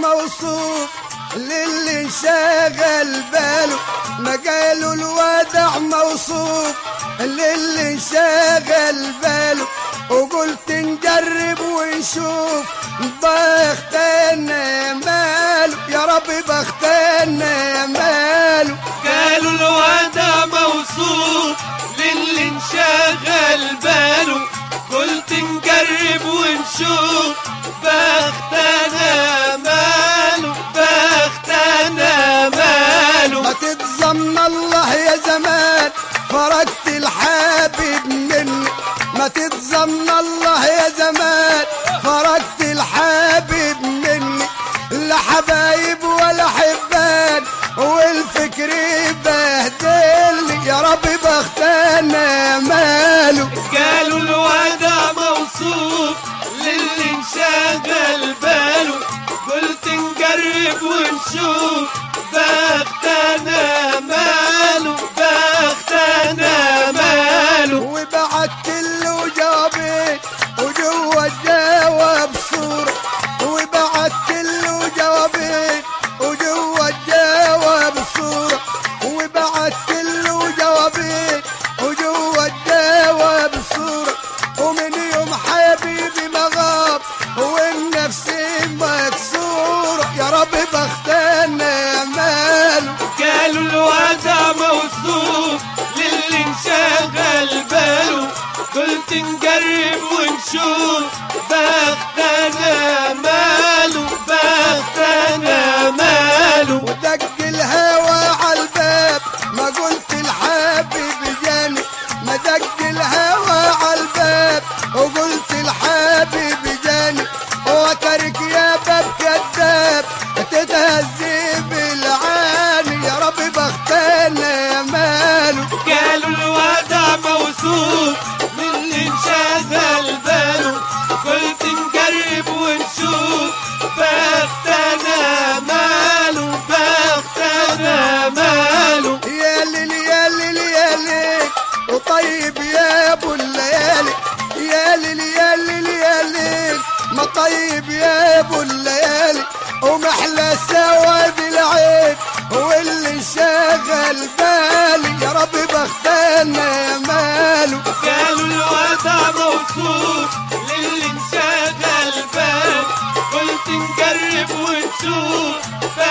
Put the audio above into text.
موصوف للي انشغل باله مجاله الودع موصوف للي انشغل باله وقلت نجرب ونشوف بختنا ماله يا رب بختنا ماله قالوا الوضع موصوف للي انشغل باله قلت نجرب ونشوف بختنا ماله بختنا ماله ما تتظن الله يا زمان فرقت الحبيب مني ما تتظن الله يا زمان فرقت الحبيب مني لا حبايب ولا حبان والفكر بهدلني يا رب بختنا ماله قالوا الوضع موصوف للي انشغل باله قلت نجرب ونشوف بختنا ماله بختنا ماله وبعت له جوابين وجوا الجواب صورة وبعت له جوابين وجوا الجواب صورة وبعت له جوابين وجوا الجواب صورة ومن يوم حبيبي ما غاب والنفس مكسورة يا رب بختنا ماله قالوا الوضع موصوف للي انشغل باله قلت نجرب ونشوف بختنا ماله بختنا ماله ودق الهوى عالباب ما قلت الحبيب جاني ما دق الهوى عالباب وقلت الحبيب جاني وترك يا باب كذاب تتهذب العاني يا رب بختنا ماله قالوا الوضع موصوف للي انشغل باله قلت نجرب ونشوف بختنا ماله بختنا ماله يا ليل يا ليل يا ليل وطيب يا ابو الليالي يا ليل يا ليل يا ليل ما طيب يا ابو الليالي ومحلى سواد العين واللي شغل بالي يا رب بختنا ماله قالوا الوضع موصوف للي انشغل باله قلت نجرب ونشوف